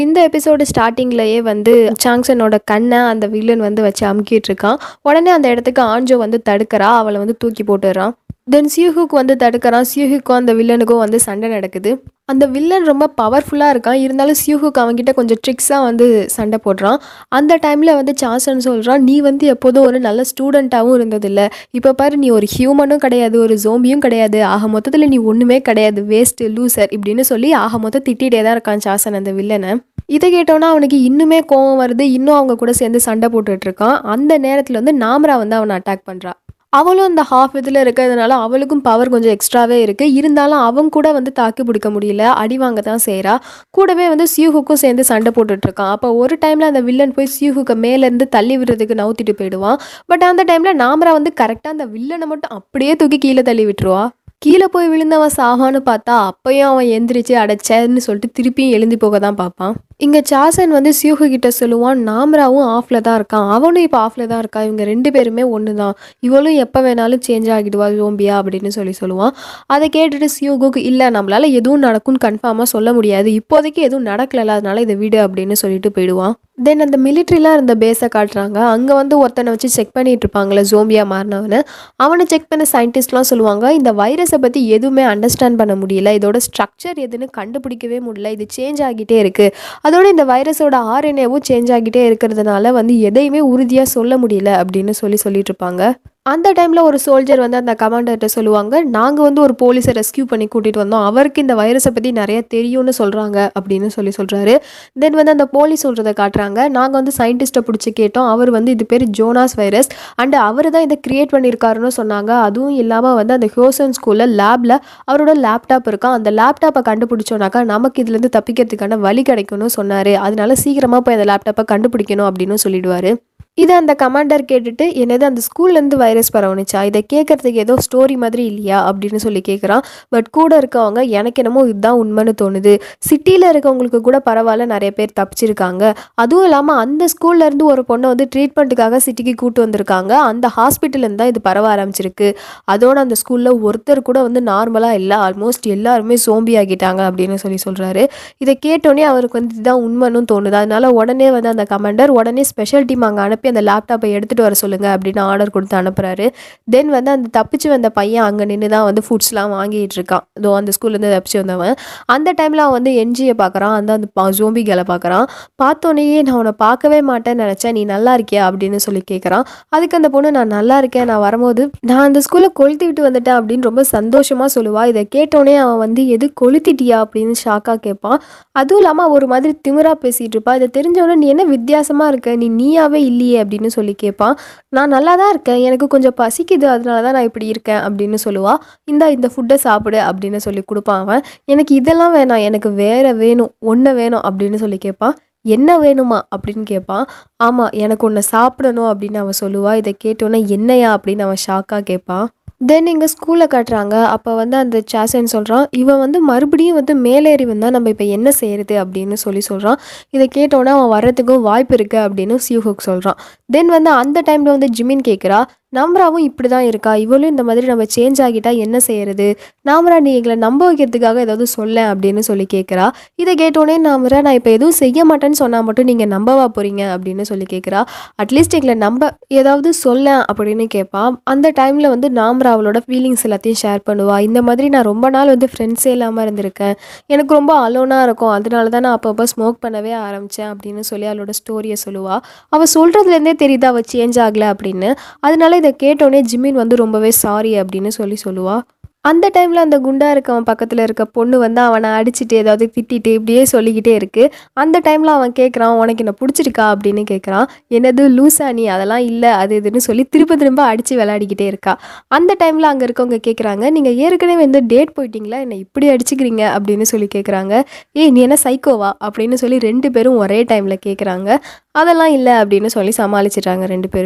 இந்த எபிசோடு ஸ்டார்டிங்லயே வந்து சாங்சனோட கண்ணை அந்த வில்லன் வந்து வச்சு அமுக்கிட்டு இருக்கான் உடனே அந்த இடத்துக்கு ஆஞ்சோ வந்து தடுக்கிறா அவளை வந்து தூக்கி போட்டுடுறான் தென் சியூஹுக்கு வந்து தடுக்கிறான் சியூஹுக்கும் அந்த வில்லனுக்கும் வந்து சண்டை நடக்குது அந்த வில்லன் ரொம்ப பவர்ஃபுல்லாக இருக்கான் இருந்தாலும் சியூஹுக்கு அவன்கிட்ட கொஞ்சம் ட்ரிக்ஸாக வந்து சண்டை போடுறான் அந்த டைமில் வந்து சான்சன் சொல்கிறான் நீ வந்து எப்போதும் ஒரு நல்ல ஸ்டூடெண்ட்டாகவும் இருந்ததில்ல இப்போ பாரு நீ ஒரு ஹியூமனும் கிடையாது ஒரு ஜோம்பியும் கிடையாது ஆக மொத்தத்தில் நீ ஒன்றுமே கிடையாது வேஸ்ட்டு லூசர் இப்படின்னு சொல்லி ஆக மொத்தம் திட்டிகிட்டே தான் இருக்கான் சாசன் அந்த வில்லனை இதை கேட்டோன்னா அவனுக்கு இன்னுமே கோவம் வருது இன்னும் அவங்க கூட சேர்ந்து சண்டை போட்டுட்டு இருக்கான் அந்த நேரத்தில் வந்து நாமரா வந்து அவனை அட்டாக் பண்ணுறா அவளும் அந்த ஹாஃப் இதில் இருக்கிறதுனால அவளுக்கும் பவர் கொஞ்சம் எக்ஸ்ட்ராவே இருக்குது இருந்தாலும் அவங்க கூட வந்து தாக்கு பிடிக்க முடியல அடி வாங்க தான் செய்கிறா கூடவே வந்து சியூஹுக்கும் சேர்ந்து சண்டை போட்டுட்டு இருக்கான் அப்போ ஒரு டைமில் அந்த வில்லன் போய் சியூஹுக்கு மேலேருந்து தள்ளி விடுறதுக்கு நவுத்திட்டு போயிடுவான் பட் அந்த டைமில் நாமரா வந்து கரெக்டாக அந்த வில்லனை மட்டும் அப்படியே தூக்கி கீழே தள்ளி விட்டுருவா கீழே போய் விழுந்தவன் சாவான்னு பார்த்தா அப்பயும் அவன் எந்திரிச்சு அடைச்சேன்னு சொல்லிட்டு திருப்பியும் எழுந்து போக தான் பார்ப்பான் இங்கே சாசன் வந்து சியூஹு கிட்ட சொல்லுவான் நாம்ராவும் ஆஃபில் தான் இருக்கான் அவனும் இப்போ ஆஃபில் தான் இருக்கான் இவங்க ரெண்டு பேருமே ஒன்று தான் இவளும் எப்போ வேணாலும் சேஞ்ச் ஆகிடுவா ஜோம்பியா அப்படின்னு சொல்லி சொல்லுவான் அதை கேட்டுட்டு சியூகுக்கு இல்லை நம்மளால எதுவும் நடக்கும்னு கன்ஃபார்மாக சொல்ல முடியாது இப்போதைக்கு எதுவும் நடக்கல அதனால இதை விடு அப்படின்னு சொல்லிட்டு போயிடுவான் தென் அந்த மிலிட்ரிலாம் இருந்த பேஸை காட்டுறாங்க அங்கே வந்து ஒருத்தனை வச்சு செக் பண்ணிட்டு இருப்பாங்களே ஜோம்பியா மாறினவனை அவனை செக் பண்ண சயின்டிஸ்ட்லாம் சொல்லுவாங்க இந்த வைரஸை பற்றி எதுவுமே அண்டர்ஸ்டாண்ட் பண்ண முடியல இதோட ஸ்ட்ரக்சர் எதுன்னு கண்டுபிடிக்கவே முடியல இது சேஞ்ச் ஆகிட்டே இருக்குது அதோட இந்த வைரஸோட ஆர்என்ஏவும் சேஞ்ச் ஆகிட்டே இருக்கிறதுனால வந்து எதையுமே உறுதியாக சொல்ல முடியல அப்படின்னு சொல்லி சொல்லிட்டு இருப்பாங்க அந்த டைமில் ஒரு சோல்ஜர் வந்து அந்த கமாண்டர்கிட்ட சொல்லுவாங்க நாங்கள் வந்து ஒரு போலீஸை ரெஸ்கியூ பண்ணி கூட்டிகிட்டு வந்தோம் அவருக்கு இந்த வைரஸை பற்றி நிறைய தெரியும்னு சொல்கிறாங்க அப்படின்னு சொல்லி சொல்கிறாரு தென் வந்து அந்த போலீஸ் சொல்கிறத காட்டுறாங்க நாங்கள் வந்து சயின்டிஸ்ட்டை பிடிச்சி கேட்டோம் அவர் வந்து இது பேர் ஜோனாஸ் வைரஸ் அண்ட் அவர் தான் இதை கிரியேட் பண்ணியிருக்காருன்னு சொன்னாங்க அதுவும் இல்லாமல் வந்து அந்த ஹியோசன் ஸ்கூலில் லேபில் அவரோட லேப்டாப் இருக்கான் அந்த லேப்டாப்பை கண்டுபிடிச்சோன்னாக்கா நமக்கு இதுலேருந்து தப்பிக்கிறதுக்கான வழி கிடைக்கும்னு சொன்னார் அதனால சீக்கிரமாக போய் அந்த லேப்டாப்பை கண்டுபிடிக்கணும் அப்படின்னு சொல்லிடுவார் இதை அந்த கமாண்டர் கேட்டுட்டு என்னது அந்த ஸ்கூல்லேருந்து வைரஸ் பரவுனுச்சா இதை கேட்கறதுக்கு ஏதோ ஸ்டோரி மாதிரி இல்லையா அப்படின்னு சொல்லி கேட்குறான் பட் கூட இருக்கவங்க எனக்கு என்னமோ இதுதான் உண்மைன்னு தோணுது சிட்டியில் இருக்கவங்களுக்கு கூட பரவாயில்ல நிறைய பேர் தப்பிச்சிருக்காங்க அதுவும் இல்லாமல் அந்த ஸ்கூல்லேருந்து ஒரு பொண்ணை வந்து ட்ரீட்மெண்ட்டுக்காக சிட்டிக்கு கூட்டு வந்திருக்காங்க அந்த ஹாஸ்பிட்டல்லேருந்து தான் இது பரவ ஆரம்பிச்சிருக்கு அதோட அந்த ஸ்கூலில் ஒருத்தர் கூட வந்து நார்மலாக இல்லை ஆல்மோஸ்ட் எல்லாருமே சோம்பி ஆகிட்டாங்க அப்படின்னு சொல்லி சொல்கிறாரு இதை கேட்டோன்னே அவருக்கு வந்து இதுதான் உண்மைன்னு தோணுது அதனால உடனே வந்து அந்த கமாண்டர் உடனே ஸ்பெஷல் டீம் அங்கே அனுப்பி அந்த லேப்டாப்பை எடுத்துகிட்டு வர சொல்லுங்க அப்படின்னு ஆர்டர் கொடுத்து அனுப்புகிறாரு தென் வந்து அந்த தப்பிச்சு வந்த பையன் அங்கே நின்று தான் வந்து ஃபுட்ஸ்லாம் வாங்கிட்டு இருக்கான் இதோ அந்த ஸ்கூல்லேருந்து தப்பிச்சு வந்தவன் அந்த டைமில் அவன் வந்து என்ஜியை பார்க்குறான் அந்த அந்த ஜோம்பிகளை பார்க்குறான் பார்த்தோன்னே நான் உன்னை பார்க்கவே மாட்டேன்னு நினச்சேன் நீ நல்லா இருக்கியா அப்படின்னு சொல்லி கேட்குறான் அதுக்கு அந்த பொண்ணு நான் நல்லா இருக்கேன் நான் வரும்போது நான் அந்த ஸ்கூலில் கொளுத்தி விட்டு வந்துட்டேன் அப்படின்னு ரொம்ப சந்தோஷமாக சொல்லுவா இதை கேட்டோன்னே அவன் வந்து எது கொளுத்திட்டியா அப்படின்னு ஷாக்காக கேட்பான் அதுவும் இல்லாமல் ஒரு மாதிரி திமிரா பேசிகிட்டு இருப்பா இதை தெரிஞ்சவொடனே நீ என்ன வித்தியாசமாக இருக்க நீ நீயாவே இல்லையே அப்படின்னு சொல்லி கேட்பான் நான் நல்லா தான் இருக்கேன் எனக்கு கொஞ்சம் பசிக்குது அதனால தான் நான் இப்படி இருக்கேன் அப்படின்னு சொல்லுவா இந்த இந்த ஃபுட்டை சாப்பிடு அப்படின்னு சொல்லி கொடுப்பான் அவன் எனக்கு இதெல்லாம் வேணாம் எனக்கு வேற வேணும் ஒன்று வேணும் அப்படின்னு சொல்லி கேட்பான் என்ன வேணுமா அப்படின்னு கேட்பான் ஆமாம் எனக்கு ஒன்று சாப்பிடணும் அப்படின்னு அவன் சொல்லுவா இதை கேட்டோன்னே என்னையா அப்படின்னு அவன் ஷாக்காக கேட்பான் தென் இங்கே ஸ்கூலில் காட்டுறாங்க அப்போ வந்து அந்த சாசன் சொல்கிறான் இவன் வந்து மறுபடியும் வந்து மேலேறி வந்தால் நம்ம இப்போ என்ன செய்யறது அப்படின்னு சொல்லி சொல்கிறான் இதை கேட்டோன்னே அவன் வர்றதுக்கும் வாய்ப்பு இருக்குது அப்படின்னு சியூஹுக் சொல்கிறான் தென் வந்து அந்த டைமில் வந்து ஜிமின் கேட்குறா நாம்ராவும் இப்படி தான் இருக்கா இவளும் இந்த மாதிரி நம்ம சேஞ்ச் ஆகிட்டா என்ன செய்யறது நாமரா நீ எங்களை நம்ப வைக்கிறதுக்காக ஏதாவது சொல்ல அப்படின்னு சொல்லி கேட்குறா இதை கேட்டோடனே நாமரா நான் இப்போ எதுவும் செய்ய மாட்டேன்னு சொன்னால் மட்டும் நீங்கள் நம்பவா போகிறீங்க அப்படின்னு சொல்லி கேட்குறா அட்லீஸ்ட் எங்களை நம்ப ஏதாவது சொல்ல அப்படின்னு கேட்பான் அந்த டைமில் வந்து நாமரா அவளோட ஃபீலிங்ஸ் எல்லாத்தையும் ஷேர் பண்ணுவா இந்த மாதிரி நான் ரொம்ப நாள் வந்து ஃப்ரெண்ட்ஸே இல்லாமல் இருந்திருக்கேன் எனக்கு ரொம்ப அலோனாக இருக்கும் அதனால தான் நான் அப்பப்போ ஸ்மோக் பண்ணவே ஆரம்பித்தேன் அப்படின்னு சொல்லி அவளோட ஸ்டோரியை சொல்லுவா அவள் சொல்கிறதுலேருந்தே தெரியுது அவள் சேஞ்ச் ஆகலை அப்படின்னு அதனால இதை கேட்டோடனே ஜிமின் வந்து ரொம்பவே சாரி அப்படின்னு சொல்லி சொல்லுவா அந்த டைமில் அந்த குண்டா இருக்கவன் பக்கத்தில் இருக்க பொண்ணு வந்து அவனை அடிச்சுட்டு ஏதாவது திட்டிட்டு இப்படியே சொல்லிக்கிட்டே இருக்கு அந்த டைமில் அவன் கேட்குறான் உனக்கு என்ன பிடிச்சிருக்கா அப்படின்னு கேட்குறான் என்னது லூசா நீ அதெல்லாம் இல்லை அது இதுன்னு சொல்லி திரும்ப திரும்ப அடித்து விளையாடிக்கிட்டே இருக்கா அந்த டைமில் அங்கே இருக்கவங்க கேட்குறாங்க நீங்கள் ஏற்கனவே வந்து டேட் போயிட்டீங்களா என்னை இப்படி அடிச்சுக்கிறீங்க அப்படின்னு சொல்லி கேட்குறாங்க ஏய் நீ என்ன சைக்கோவா அப்படின்னு சொல்லி ரெண்டு பேரும் ஒரே டைமில் கேட்குறாங்க அதெல்லாம் இல்லை அப்படின்னு சொல்லி சமாளிச்சிட்டாங்க ரெண்டு பேருமே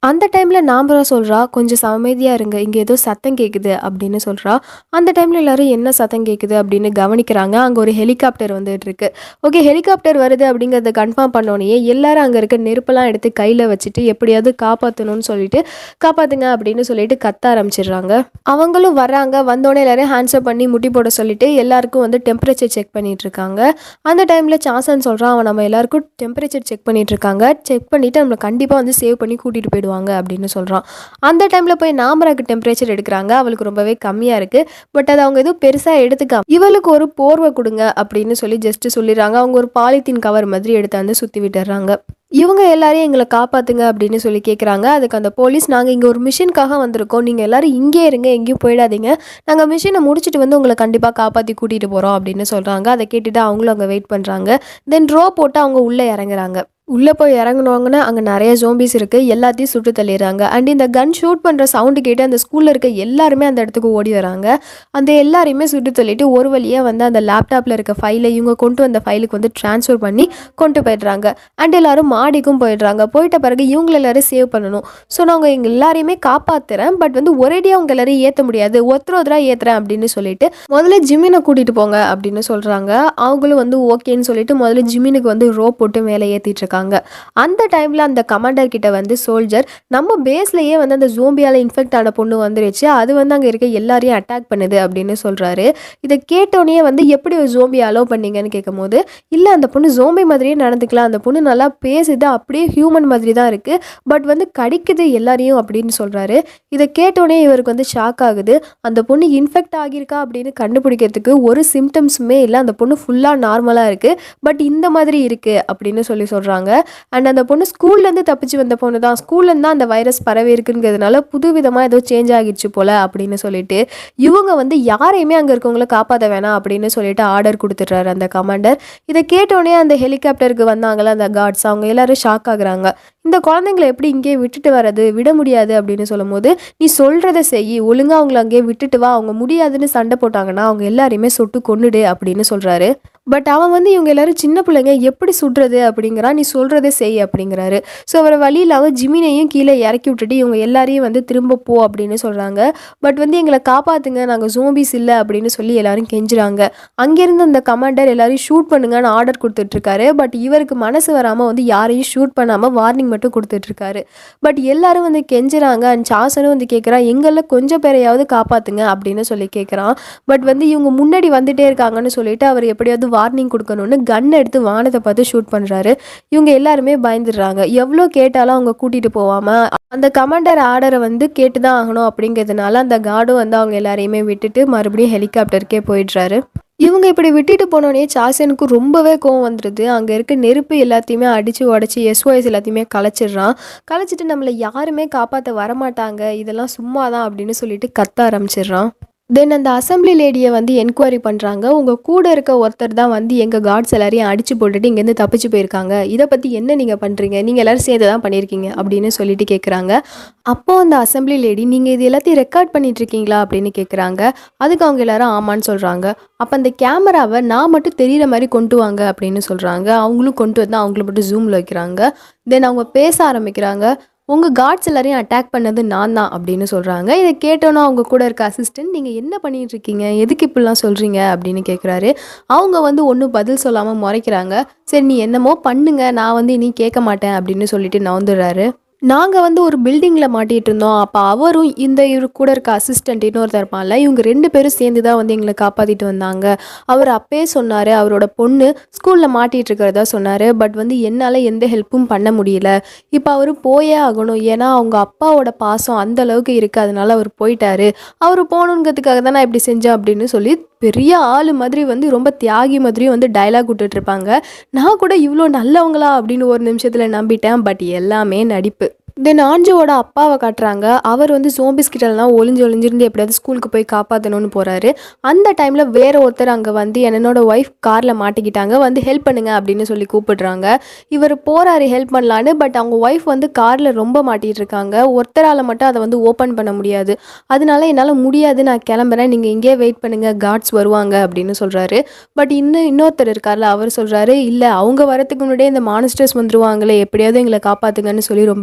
அந்த டைமில் நாம்பரா சொல்கிறா கொஞ்சம் அமைதியாக இருங்க இங்கே ஏதோ சத்தம் கேட்குது அப்படின்னு சொல்கிறா அந்த டைமில் எல்லாரும் என்ன சத்தம் கேட்குது அப்படின்னு கவனிக்கிறாங்க அங்கே ஒரு ஹெலிகாப்டர் வந்துட்டு இருக்கு ஓகே ஹெலிகாப்டர் வருது அப்படிங்கிறத கன்ஃபார்ம் பண்ணோன்னே எல்லாரும் அங்கே இருக்க நெருப்பெல்லாம் எடுத்து கையில் வச்சுட்டு எப்படியாவது காப்பாற்றணும்னு சொல்லிட்டு காப்பாற்றுங்க அப்படின்னு சொல்லிட்டு கத்த ஆரம்பிச்சிடுறாங்க அவங்களும் வர்றாங்க வந்தோடனே எல்லாரையும் ஹேண்ட்ஸ்அப் பண்ணி முட்டி போட சொல்லிட்டு எல்லாருக்கும் வந்து டெம்பரேச்சர் செக் பண்ணிட்டு இருக்காங்க அந்த டைமில் சாசன் சொல்கிறான் அவன் நம்ம எல்லாருக்கும் டெம்பரேச்சர் செக் பண்ணிட்டு இருக்காங்க செக் பண்ணிவிட்டு நம்மளை கண்டிப்பாக வந்து சேவ் பண்ணி கூட்டிகிட்டு போயிடுவாங்க அப்படின்னு சொல்கிறான் அந்த டைமில் போய் நாமராக்கு டெம்பரேச்சர் எடுக்கிறாங்க அவளுக்கு ரொம்பவே கம்மியாக இருக்குது பட் அதை அவங்க எதுவும் பெருசாக எடுத்துக்காம இவளுக்கு ஒரு போர்வை கொடுங்க அப்படின்னு சொல்லி ஜஸ்ட் சொல்லிடுறாங்க அவங்க ஒரு பாலித்தீன் கவர் மாதிரி எடுத்தாந்து சுற்றி விட்டுறாங்க இவங்க எல்லாரையும் எங்களை காப்பாத்துங்க அப்படின்னு சொல்லி கேட்குறாங்க அதுக்கு அந்த போலீஸ் நாங்கள் இங்கே ஒரு மிஷினுக்காக வந்திருக்கோம் நீங்கள் எல்லாரும் இங்கே இருங்க எங்கேயும் போயிடாதீங்க நாங்கள் மிஷினை முடிச்சுட்டு வந்து உங்களை கண்டிப்பாக காப்பாற்றி கூட்டிகிட்டு போகிறோம் அப்படின்னு சொல்கிறாங்க அதை கேட்டுட்டு அவங்களும் அங்கே வெயிட் பண்ணுறாங்க தென் ரோ போட்டு அவங்க உள்ளே இறங்குறாங்க உள்ளே போய் இறங்குனவங்கன்னா அங்கே நிறைய ஜோம்பிஸ் இருக்குது எல்லாத்தையும் சுட்டு தள்ளிடுறாங்க அண்ட் இந்த கன் ஷூட் பண்ணுற சவுண்டு கேட்டு அந்த ஸ்கூலில் இருக்க எல்லாருமே அந்த இடத்துக்கு ஓடி வராங்க அந்த எல்லாரையுமே சுட்டு தள்ளிட்டு ஒரு வழியாக வந்து அந்த லேப்டாப்பில் இருக்க ஃபைலை இவங்க கொண்டு வந்த ஃபைலுக்கு வந்து ட்ரான்ஸ்ஃபர் பண்ணி கொண்டு போயிடுறாங்க அண்ட் எல்லாரும் மாடிக்கும் போயிடுறாங்க போயிட்ட பிறகு இவங்க எல்லாரும் சேவ் பண்ணணும் ஸோ நான் அவங்க எங்கள் எல்லாரையுமே காப்பாற்றுறேன் பட் வந்து ஒரேடியாக அவங்க எல்லாரையும் ஏற்ற முடியாது ஒருத்தர் ஒருத்தராக ஏற்றுறேன் அப்படின்னு சொல்லிட்டு முதல்ல ஜிம்மினை கூட்டிகிட்டு போங்க அப்படின்னு சொல்கிறாங்க அவங்களும் வந்து ஓகேன்னு சொல்லிட்டு முதல்ல ஜிம்மினுக்கு வந்து ரோப் போட்டு மேலே ஏற்றிட்டு இருக்காங்க அந்த டைமில் அந்த கமாண்டர் கிட்ட வந்து சோல்ஜர் நம்ம பேஸ்லயே வந்து அந்த ஜோம்பியால் இன்ஃபெக்ட் ஆன பொண்ணு வந்துருச்சு அது வந்து அங்கே இருக்க எல்லாரையும் அட்டாக் பண்ணுது அப்படின்னு சொல்கிறாரு இதை கேட்டோன்னே வந்து எப்படி ஒரு ஜோம்பி அலோவ் பண்ணீங்கன்னு கேட்கும்போது இல்லை அந்த பொண்ணு ஜோம்பி மாதிரியே நடந்துக்கலாம் அந்த பொண்ணு நல்லா பேசுது அப்படியே ஹியூமன் மாதிரி தான் இருக்குது பட் வந்து கடிக்குது எல்லாரையும் அப்படின்னு சொல்கிறாரு இதை கேட்டோன்னே இவருக்கு வந்து ஷாக் ஆகுது அந்த பொண்ணு இன்ஃபெக்ட் ஆகியிருக்கா அப்படின்னு கண்டுபிடிக்கிறதுக்கு ஒரு சிம்டம்ஸுமே இல்லை அந்த பொண்ணு ஃபுல்லாக நார்மலாக இருக்குது பட் இந்த மாதிரி இருக்குது அப்படின்னு சொல்லி சொல்கிறாங்க அண்ட் அந்த பொண்ணு ஸ்கூல்லேருந்து தப்பிச்சு வந்த பொண்ணு தான் ஸ்கூல்லேருந்து தான் அந்த வைரஸ் பரவி இருக்குங்கிறதுனால புது விதமாக ஏதோ சேஞ்ச் ஆகிடுச்சு போல் அப்படின்னு சொல்லிட்டு இவங்க வந்து யாரையுமே அங்கே இருக்கவங்கள காப்பாற்ற வேணாம் அப்படின்னு சொல்லிட்டு ஆர்டர் கொடுத்துட்றாரு அந்த கமாண்டர் இதை கேட்டோடனே அந்த ஹெலிகாப்டருக்கு வந்தாங்கல்ல அந்த கார்ட்ஸ் அவங்க எல்லாரும் ஷாக் ஆகுறாங்க இந்த குழந்தைங்களை எப்படி இங்கேயே விட்டுட்டு வர்றது விட முடியாது அப்படின்னு சொல்லும்போது நீ சொல்கிறத செய் ஒழுங்கா அவங்கள அங்கேயே விட்டுட்டு வா அவங்க முடியாதுன்னு சண்டை போட்டாங்கன்னா அவங்க எல்லாரையுமே சுட்டு கொன்னுடு அப்படின்னு சொல்கிறாரு பட் அவன் வந்து இவங்க எல்லாரும் சின்ன பிள்ளைங்க எப்படி சுடுறது அப்படிங்கிறான் நீ சொல்கிறதே செய் அப்படிங்கிறாரு ஸோ அவரை வழியில் அவன் ஜிமினையும் கீழே இறக்கி விட்டுட்டு இவங்க எல்லாரையும் வந்து திரும்ப போ அப்படின்னு சொல்கிறாங்க பட் வந்து எங்களை காப்பாற்றுங்க நாங்கள் ஜோம்பிஸ் இல்லை அப்படின்னு சொல்லி எல்லாரும் கெஞ்சுறாங்க அங்கேருந்து அந்த கமாண்டர் எல்லாரையும் ஷூட் பண்ணுங்கன்னு ஆர்டர் கொடுத்துட்ருக்காரு பட் இவருக்கு மனசு வராமல் வந்து யாரையும் ஷூட் பண்ணாமல் வார்னிங் மட்டும் கொடுத்துட்ருக்காரு பட் எல்லாரும் வந்து கெஞ்சுறாங்க அண்ட் சாசனும் வந்து கேட்குறான் எங்களில் கொஞ்சம் பேரையாவது காப்பாற்றுங்க அப்படின்னு சொல்லி கேட்குறான் பட் வந்து இவங்க முன்னாடி வந்துட்டே இருக்காங்கன்னு சொல்லிட்டு அவர் எப்படியாவது வார்னிங் கொடுக்கணும்னு கன் எடுத்து வானத்தை பார்த்து ஷூட் பண்ணுறாரு இவங்க எல்லாருமே பயந்துடுறாங்க எவ்வளோ கேட்டாலும் அவங்க கூட்டிகிட்டு போகாமல் அந்த கமாண்டர் ஆர்டரை வந்து கேட்டு தான் ஆகணும் அப்படிங்கிறதுனால அந்த கார்டும் வந்து அவங்க எல்லாரையுமே விட்டுட்டு மறுபடியும் ஹெலிகாப்டருக்கே போயிடுறாரு இவங்க இப்படி விட்டுட்டு போனோடனே சாசனுக்கு ரொம்பவே கோவம் வந்துடுது அங்கே இருக்க நெருப்பு எல்லாத்தையுமே அடித்து உடச்சி எஸ்ஓஎஸ் எல்லாத்தையுமே கலைச்சிடுறான் கலைச்சிட்டு நம்மளை யாருமே காப்பாற்ற வரமாட்டாங்க இதெல்லாம் சும்மா தான் அப்படின்னு சொல்லிட்டு கத்த ஆரம்பிச்சிடுறான் தென் அந்த அசம்பிளி லேடியை வந்து என்கொயரி பண்ணுறாங்க உங்கள் கூட இருக்க ஒருத்தர் தான் வந்து எங்கள் கார்ட்ஸ் எல்லாரையும் அடிச்சு போட்டுட்டு இங்கேருந்து தப்பிச்சு போயிருக்காங்க இதை பற்றி என்ன நீங்கள் பண்ணுறீங்க நீங்கள் எல்லாரும் சேர்ந்து தான் பண்ணியிருக்கீங்க அப்படின்னு சொல்லிட்டு கேட்குறாங்க அப்போ அந்த அசம்பிளி லேடி நீங்கள் இது எல்லாத்தையும் ரெக்கார்ட் பண்ணிட்டு இருக்கீங்களா அப்படின்னு கேட்குறாங்க அதுக்கு அவங்க எல்லாரும் ஆமான்னு சொல்கிறாங்க அப்போ அந்த கேமராவை நான் மட்டும் தெரியிற மாதிரி கொண்டு வாங்க அப்படின்னு சொல்கிறாங்க அவங்களும் கொண்டு வந்து அவங்கள மட்டும் ஜூமில் வைக்கிறாங்க தென் அவங்க பேச ஆரம்பிக்கிறாங்க உங்கள் கார்ட்ஸ் எல்லாரையும் அட்டாக் பண்ணது நான் தான் அப்படின்னு சொல்கிறாங்க இதை கேட்டோன்னா அவங்க கூட இருக்க அசிஸ்டன்ட் நீங்கள் என்ன பண்ணிட்டு இருக்கீங்க எதுக்கு இப்படிலாம் சொல்கிறீங்க அப்படின்னு கேட்குறாரு அவங்க வந்து ஒன்றும் பதில் சொல்லாமல் முறைக்கிறாங்க சரி நீ என்னமோ பண்ணுங்க நான் வந்து இனி கேட்க மாட்டேன் அப்படின்னு சொல்லிட்டு நவுந்துடுறாரு நாங்கள் வந்து ஒரு பில்டிங்கில் மாட்டிகிட்டு இருந்தோம் அப்போ அவரும் இந்த இவரு கூட இருக்க அசிஸ்டன்ட் இன்னொருத்தர் இருப்பான்ல இவங்க ரெண்டு பேரும் சேர்ந்து தான் வந்து எங்களை காப்பாற்றிட்டு வந்தாங்க அவர் அப்பயே சொன்னார் அவரோட பொண்ணு ஸ்கூலில் மாட்டிகிட்டு இருக்கிறதா சொன்னார் பட் வந்து என்னால் எந்த ஹெல்ப்பும் பண்ண முடியல இப்போ அவர் போயே ஆகணும் ஏன்னா அவங்க அப்பாவோட பாசம் அந்த அளவுக்கு இருக்குது அதனால அவர் போயிட்டாரு அவர் போகணுங்கிறதுக்காக தான் நான் இப்படி செஞ்சேன் அப்படின்னு சொல்லி பெரிய ஆள் மாதிரி வந்து ரொம்ப தியாகி மாதிரியும் வந்து டைலாக் விட்டுட்ருப்பாங்க நான் கூட இவ்வளோ நல்லவங்களா அப்படின்னு ஒரு நிமிஷத்தில் நம்பிட்டேன் பட் எல்லாமே நடிப்பு தென் ஆஞ்சோவோட அப்பாவை காட்டுறாங்க அவர் வந்து சோம்பிஸ் கிட்டலாம் ஒளிஞ்சு ஒளிஞ்சிருந்து எப்படியாவது ஸ்கூலுக்கு போய் காப்பாற்றணும்னு போகிறாரு அந்த டைமில் வேற ஒருத்தர் அங்கே வந்து என்னோட ஒய்ஃப் காரில் மாட்டிக்கிட்டாங்க வந்து ஹெல்ப் பண்ணுங்க அப்படின்னு சொல்லி கூப்பிடுறாங்க இவர் போகிறாரு ஹெல்ப் பண்ணலான்னு பட் அவங்க ஒய்ஃப் வந்து காரில் ரொம்ப மாட்டிகிட்டு இருக்காங்க ஒருத்தரால் மட்டும் அதை வந்து ஓப்பன் பண்ண முடியாது அதனால என்னால் முடியாது நான் கிளம்புறேன் நீங்கள் இங்கேயே வெயிட் பண்ணுங்கள் கார்ட்ஸ் வருவாங்க அப்படின்னு சொல்கிறாரு பட் இன்னும் இன்னொருத்தர் இருக்கார்ல அவர் சொல்கிறாரு இல்லை அவங்க வரத்துக்கு முன்னாடியே இந்த மானிஸ்டர்ஸ் வந்துருவாங்களே எப்படியாவது எங்களை காப்பாற்றுங்கன்னு சொல்லி ரொம்ப கெஞ்சுறாரு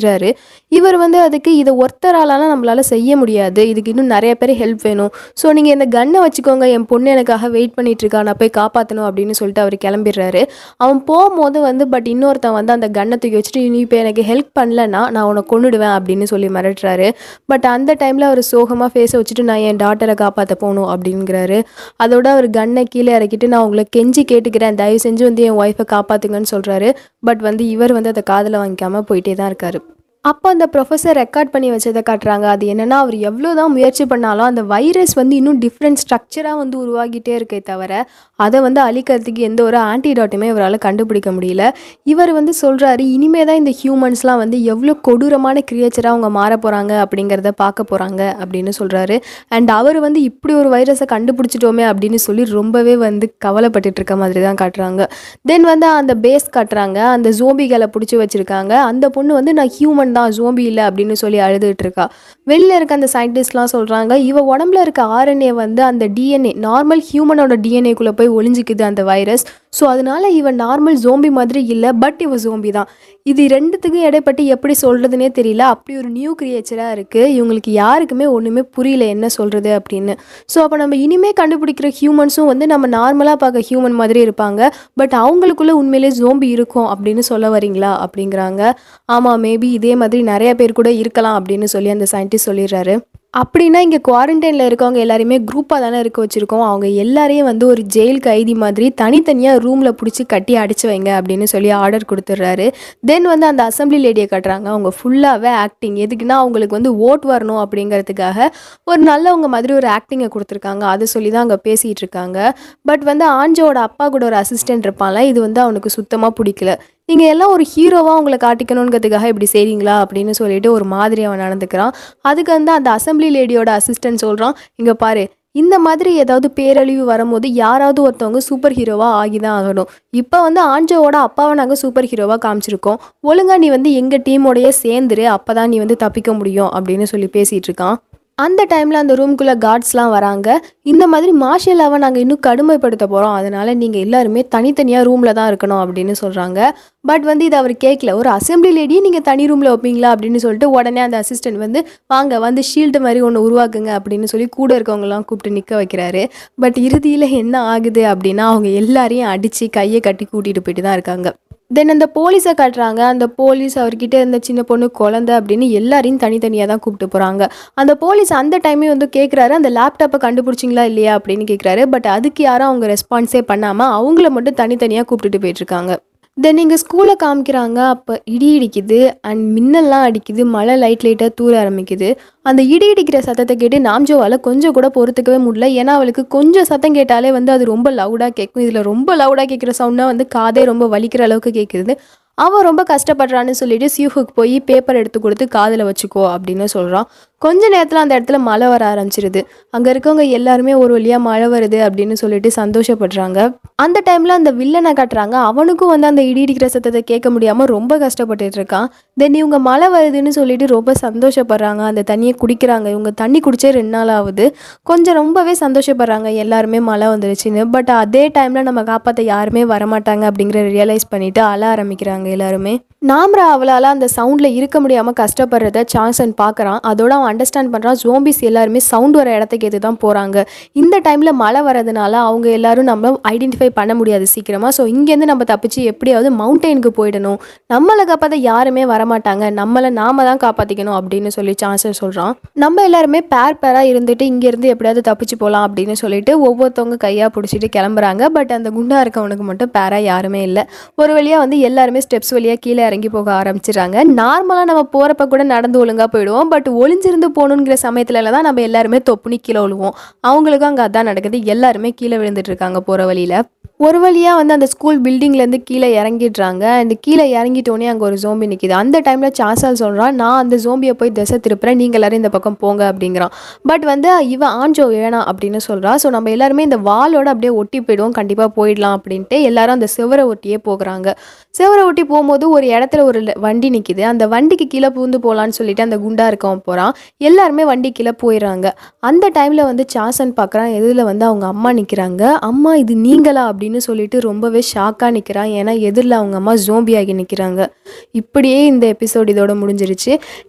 செய்கிறாரு இவர் வந்து அதுக்கு இதை ஒருத்தராலலாம் நம்மளால செய்ய முடியாது இதுக்கு இன்னும் நிறைய பேர் ஹெல்ப் வேணும் ஸோ நீங்கள் இந்த கன்னை வச்சுக்கோங்க என் பொண்ணு எனக்காக வெயிட் பண்ணிட்டு இருக்கா நான் போய் காப்பாற்றணும் அப்படின்னு சொல்லிட்டு அவர் கிளம்பிடுறாரு அவன் போகும்போது வந்து பட் இன்னொருத்தன் வந்து அந்த கன்னை தூக்கி வச்சுட்டு நீ இப்போ எனக்கு ஹெல்ப் பண்ணலன்னா நான் உன்னை கொன்னுடுவேன் அப்படின்னு சொல்லி மிரட்டுறாரு பட் அந்த டைமில் அவர் சோகமாக ஃபேஸை வச்சுட்டு நான் என் டாட்டரை காப்பாற்ற போகணும் அப்படிங்கிறாரு அதோட அவர் கன்னை கீழே இறக்கிட்டு நான் உங்களை கெஞ்சி கேட்டுக்கிறேன் தயவு செஞ்சு வந்து என் ஒய்ஃபை காப்பாற்றுங்கன்னு சொல்கிறாரு பட் வந்து இவர் வந்து அதை காதில் வாங்கிக்காம போயிட்டே தான் இருக்காரு அப்போ அந்த ப்ரொஃபஸர் ரெக்கார்ட் பண்ணி வச்சதை காட்டுறாங்க அது என்னன்னா அவர் எவ்வளோ தான் முயற்சி பண்ணாலும் அந்த வைரஸ் வந்து இன்னும் டிஃப்ரெண்ட் ஸ்ட்ரக்சராக வந்து உருவாகிட்டே இருக்கே தவிர அதை வந்து அழிக்கிறதுக்கு எந்த ஒரு ஆன்டிடாட்டுமே இவரால் கண்டுபிடிக்க முடியல இவர் வந்து சொல்கிறாரு இனிமே தான் இந்த ஹியூமன்ஸ்லாம் வந்து எவ்வளோ கொடூரமான கிரியேச்சராக அவங்க மாற போகிறாங்க அப்படிங்கிறத பார்க்க போகிறாங்க அப்படின்னு சொல்கிறாரு அண்ட் அவர் வந்து இப்படி ஒரு வைரஸை கண்டுபிடிச்சிட்டோமே அப்படின்னு சொல்லி ரொம்பவே வந்து கவலைப்பட்டுட்டு இருக்க மாதிரி தான் காட்டுறாங்க தென் வந்து அந்த பேஸ் காட்டுறாங்க அந்த ஜோம்பிகளை பிடிச்சி வச்சுருக்காங்க அந்த பொண்ணு வந்து நான் ஹியூமன் தான் ஜோம்பி இல்லை அப்படின்னு சொல்லி அழுதுட்டு இருக்கா வெளில இருக்க அந்த சயின்டிஸ்ட்லாம் சொல்கிறாங்க இவ உடம்புல இருக்க ஆர்என்ஏ வந்து அந்த டிஎன்ஏ நார்மல் ஹியூமனோட டிஎன்ஏக்குள்ளே போய் ஒளிஞ்சிக்குது அந்த வைரஸ் ஸோ அதனால இவன் நார்மல் ஜோம்பி மாதிரி இல்லை பட் இவ ஜோம்பி தான் இது ரெண்டுத்துக்கும் இடைப்பட்டு எப்படி சொல்கிறதுனே தெரியல அப்படி ஒரு நியூ கிரியேச்சராக இருக்குது இவங்களுக்கு யாருக்குமே ஒன்றுமே புரியல என்ன சொல்கிறது அப்படின்னு ஸோ அப்போ நம்ம இனிமே கண்டுபிடிக்கிற ஹியூமன்ஸும் வந்து நம்ம நார்மலாக பார்க்க ஹியூமன் மாதிரி இருப்பாங்க பட் அவங்களுக்குள்ள உண்மையிலே ஜோம்பி இருக்கும் அப்படின்னு சொல்ல வரீங்களா அப்படிங்கிறாங்க ஆமாம் மேபி இதே மாதிரி நிறைய பேர் கூட இருக்கலாம் அப்படின்னு சொல்லி அந்த சயின்டிஸ்ட் சொல்லிடுறாரு அப்படின்னா இங்கே குவாரண்டைனில் இருக்கவங்க எல்லாரையுமே குரூப்பாக தானே இருக்க வச்சுருக்கோம் அவங்க எல்லாரையும் வந்து ஒரு ஜெயில் கைதி மாதிரி தனித்தனியாக ரூமில் பிடிச்சி கட்டி அடிச்சு வைங்க அப்படின்னு சொல்லி ஆர்டர் கொடுத்துட்றாரு தென் வந்து அந்த அசம்பிளி லேடியை கட்டுறாங்க அவங்க ஃபுல்லாகவே ஆக்டிங் எதுக்குன்னா அவங்களுக்கு வந்து ஓட் வரணும் அப்படிங்கிறதுக்காக ஒரு நல்லவங்க மாதிரி ஒரு ஆக்டிங்கை கொடுத்துருக்காங்க அதை சொல்லி தான் அங்கே பேசிகிட்டு இருக்காங்க பட் வந்து ஆஞ்சோட அப்பா கூட ஒரு அசிஸ்டன்ட் இருப்பான்ல இது வந்து அவனுக்கு சுத்தமாக பிடிக்கல நீங்கள் எல்லாம் ஒரு ஹீரோவாக உங்களை காட்டிக்கணுங்கிறதுக்காக இப்படி செய்றீங்களா அப்படின்னு சொல்லிட்டு ஒரு மாதிரி அவன் நடந்துக்கிறான் அதுக்கு வந்து அந்த அசம்பிளி லேடியோட அசிஸ்டன்ட் சொல்கிறான் இங்கே பாரு இந்த மாதிரி ஏதாவது பேரழிவு வரும்போது யாராவது ஒருத்தவங்க சூப்பர் ஹீரோவாக ஆகி தான் ஆகணும் இப்போ வந்து ஆஞ்சோவோட அப்பாவை நாங்கள் சூப்பர் ஹீரோவாக காமிச்சிருக்கோம் ஒழுங்கா நீ வந்து எங்கள் டீமோடயே சேர்ந்துரு அப்போ தான் நீ வந்து தப்பிக்க முடியும் அப்படின்னு சொல்லி பேசிகிட்டு இருக்கான் அந்த டைமில் அந்த ரூம்குள்ளே கார்ட்ஸ்லாம் வராங்க இந்த மாதிரி மார்ஷல் லாவை நாங்கள் இன்னும் கடுமைப்படுத்த போகிறோம் அதனால் நீங்கள் எல்லாருமே தனித்தனியாக ரூமில் தான் இருக்கணும் அப்படின்னு சொல்கிறாங்க பட் வந்து இது அவர் கேட்கல ஒரு அசம்பிளி லேடியை நீங்கள் தனி ரூமில் வைப்பீங்களா அப்படின்னு சொல்லிட்டு உடனே அந்த அசிஸ்டன்ட் வந்து வாங்க வந்து ஷீல்டு மாதிரி ஒன்று உருவாக்குங்க அப்படின்னு சொல்லி கூட இருக்கவங்கலாம் கூப்பிட்டு நிற்க வைக்கிறாரு பட் இறுதியில் என்ன ஆகுது அப்படின்னா அவங்க எல்லாரையும் அடித்து கையை கட்டி கூட்டிகிட்டு போயிட்டு தான் இருக்காங்க தென் அந்த போலீஸை காட்டுறாங்க அந்த போலீஸ் அவர்கிட்ட இருந்த சின்ன பொண்ணு குழந்தை அப்படின்னு எல்லாரையும் தனித்தனியாக தான் கூப்பிட்டு போகிறாங்க அந்த போலீஸ் அந்த டைமே வந்து கேட்குறாரு அந்த லேப்டாப்பை கண்டுபிடிச்சிங்களா இல்லையா அப்படின்னு கேட்குறாரு பட் அதுக்கு யாரும் அவங்க ரெஸ்பான்ஸே பண்ணாமல் அவங்கள மட்டும் தனித்தனியாக கூப்பிட்டுட்டு போயிட்டுருக்காங்க தென் இங்கே ஸ்கூலை காமிக்கிறாங்க அப்போ இடி இடிக்குது அண்ட் மின்னல்லாம் அடிக்குது மழை லைட் லைட்டாக தூர ஆரம்பிக்குது அந்த இடி இடிக்கிற சத்தத்தை கேட்டு நாம்ஜோவால் கொஞ்சம் கூட பொறுத்துக்கவே முடியல ஏன்னா அவளுக்கு கொஞ்சம் சத்தம் கேட்டாலே வந்து அது ரொம்ப லவுடாக கேட்கும் இதில் ரொம்ப லவுடாக கேட்குற சவுண்ட்னா வந்து காதே ரொம்ப வலிக்கிற அளவுக்கு கேட்குது அவன் ரொம்ப கஷ்டப்படுறான்னு சொல்லிட்டு சியூஹுக்கு போய் பேப்பர் எடுத்து கொடுத்து காதில் வச்சுக்கோ அப்படின்னு சொல்கிறான் கொஞ்ச நேரத்தில் அந்த இடத்துல மழை வர ஆரம்பிச்சிருது அங்கே இருக்கவங்க எல்லாருமே ஒரு வழியாக மழை வருது அப்படின்னு சொல்லிட்டு சந்தோஷப்படுறாங்க அந்த டைமில் அந்த வில்லனை காட்டுறாங்க அவனுக்கும் வந்து அந்த இடி இடிக்கிற சத்தத்தை கேட்க முடியாமல் ரொம்ப கஷ்டப்பட்டுட்டு இருக்கான் தென் இவங்க மழை வருதுன்னு சொல்லிட்டு ரொம்ப சந்தோஷப்படுறாங்க அந்த தண்ணியை குடிக்கிறாங்க இவங்க தண்ணி குடிச்சே ரெண்டு நாள் ஆகுது கொஞ்சம் ரொம்பவே சந்தோஷப்படுறாங்க எல்லாருமே மழை வந்துருச்சுன்னு பட் அதே டைமில் நம்ம காப்பாற்ற யாருமே வரமாட்டாங்க அப்படிங்கிற ரியலைஸ் பண்ணிட்டு அழ ஆரம்பிக்கிறாங்க எல்லாருமே நாம்ரா அவளால் அந்த சவுண்டில் இருக்க முடியாமல் கஷ்டப்படுறத சான்சன் பார்க்குறான் அதோட அவன் அண்டர்ஸ்டாண்ட் பண்ணுறான் ஜோம்பிஸ் எல்லாருமே சவுண்ட் வர இடத்துக்கு எது தான் போகிறாங்க இந்த டைமில் மழை வரதுனால அவங்க எல்லாரும் நம்ம ஐடென்டிஃபை பண்ண முடியாது சீக்கிரமாக ஸோ இங்கேருந்து நம்ம தப்பிச்சு எப்படியாவது மவுண்டெயினுக்கு போயிடணும் நம்மளை காப்பாற்ற யாருமே வரமாட்டாங்க நம்மளை நாம தான் காப்பாற்றிக்கணும் அப்படின்னு சொல்லி சான்சன் சொல்கிறான் நம்ம எல்லாருமே பேர் பேராக இருந்துட்டு இங்கேருந்து எப்படியாவது தப்பிச்சு போகலாம் அப்படின்னு சொல்லிட்டு ஒவ்வொருத்தவங்க கையாக பிடிச்சிட்டு கிளம்புறாங்க பட் அந்த குண்டா இருக்கவனுக்கு மட்டும் பேராக யாருமே இல்லை ஒரு வழியாக வந்து எல்லாருமே ஸ்டெப்ஸ் வழியாக கீழே இறங்கி போக ஆரம்பிச்சிடுறாங்க நார்மலாக நம்ம போகிறப்ப கூட நடந்து ஒழுங்காக போயிடுவோம் பட் ஒளிஞ்சிருந்து போகணுங்கிற சமயத்துல தான் நம்ம எல்லாருமே தொப்புனி கீழே விழுவோம் அவங்களுக்கும் அங்கே அதான் நடக்குது எல்லாருமே கீழே விழுந்துட்டு இருக்காங்க போகிற வழியில் ஒரு வழியாக வந்து அந்த ஸ்கூல் பில்டிங்லேருந்து கீழே இறங்கிடுறாங்க அண்ட் கீழே இறங்கிட்டோன்னே அங்கே ஒரு ஜோம்பி நிற்கிது அந்த டைமில் சாசால் சொல்கிறான் நான் அந்த ஜோம்பியை போய் திசை திருப்புறேன் நீங்கள் எல்லாரும் இந்த பக்கம் போங்க அப்படிங்கிறான் பட் வந்து இவன் ஆஞ்சோ வேணாம் அப்படின்னு சொல்கிறா ஸோ நம்ம எல்லாருமே இந்த வாலோட அப்படியே ஒட்டி போயிடுவோம் கண்டிப்பாக போயிடலாம் அப்படின்ட்டு எல்லாரும் அந்த செவரை ஒட்டியே போகிறாங்க செவரை ஒட்டி போகும்போது ஒரு இடத்துல ஒரு ல- வண்டி நிற்கிது அந்த வண்டிக்கு கீழே பூந்து போகலான்னு சொல்லிட்டு அந்த குண்டா இருக்கவன் போகிறான் எல்லாருமே வண்டி கீழே போயிடுறாங்க அந்த டைமில் வந்து சாசன் பார்க்குறான் எதில் வந்து அவங்க அம்மா நிற்கிறாங்க அம்மா இது நீங்களா அப்படின்னு அப்படின்னு சொல்லிட்டு ரொம்பவே ஷாக்காக நிற்கிறான் ஏன்னா எதிரில் அவங்க அம்மா ஜோம்பி ஆகி நிற்கிறாங்க இப்படியே இந்த எபிசோட் இதோட முடிஞ்சிருச்சு